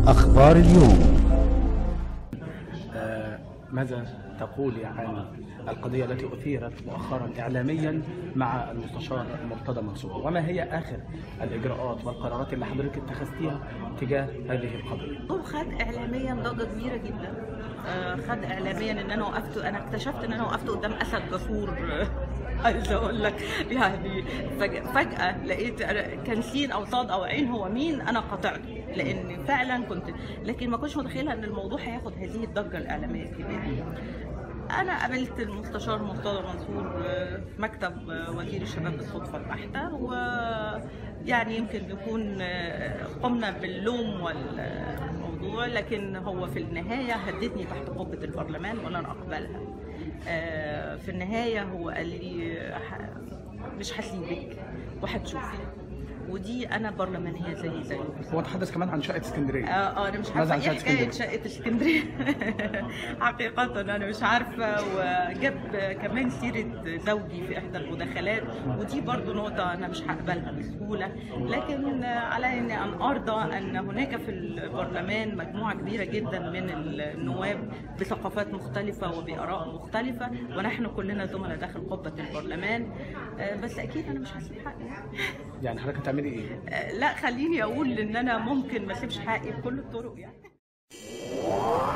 أخبار اليوم آه، ماذا تقولي عن القضية التي أثيرت مؤخرا إعلاميا مع المستشار مرتضى منصور وما هي آخر الإجراءات والقرارات اللي حضرتك اتخذتيها تجاه هذه القضية هو خد اعلاميا ضجه كبيره جدا آه، خد اعلاميا ان انا وقفت انا اكتشفت ان انا وقفت قدام اسد جسور آه، عايزه اقول لك يعني فج- فجاه لقيت أنا كان سين او صاد او عين هو مين انا قطعته لان فعلا كنت لكن ما كنتش متخيله ان الموضوع هياخد هذه الضجه الاعلاميه الكبيره انا قابلت المستشار مرتضى منصور آه، في مكتب آه، وزير الشباب بالصدفه البحته ويعني يمكن نكون آه، قمنا باللوم والموضوع لكن هو في النهايه هددني تحت قبه البرلمان ولن اقبلها آه، في النهايه هو قال لي آه، ح- مش هسيبك وهتشوفي ودي انا برلمانيه زي زيه هو تحدث كمان عن شقة اسكندرية اه اه انا مش ماذا عارفه عن ايه شقة حكايه اسكندرية؟ شقه اسكندريه حقيقه انا مش عارفه وجاب كمان سيره زوجي في احدى المداخلات ودي برضو نقطه انا مش هقبلها بسهوله لكن عليني ان ارضى ان هناك في البرلمان مجموعه كبيره جدا من النواب بثقافات مختلفه وباراء مختلفه ونحن كلنا زملاء داخل قبه البرلمان آه، بس اكيد انا مش هسيب حقي يعني حضرتك هتعملي إيه؟ آه، لا خليني اقول ان انا ممكن ما اسيبش حقي بكل الطرق يعني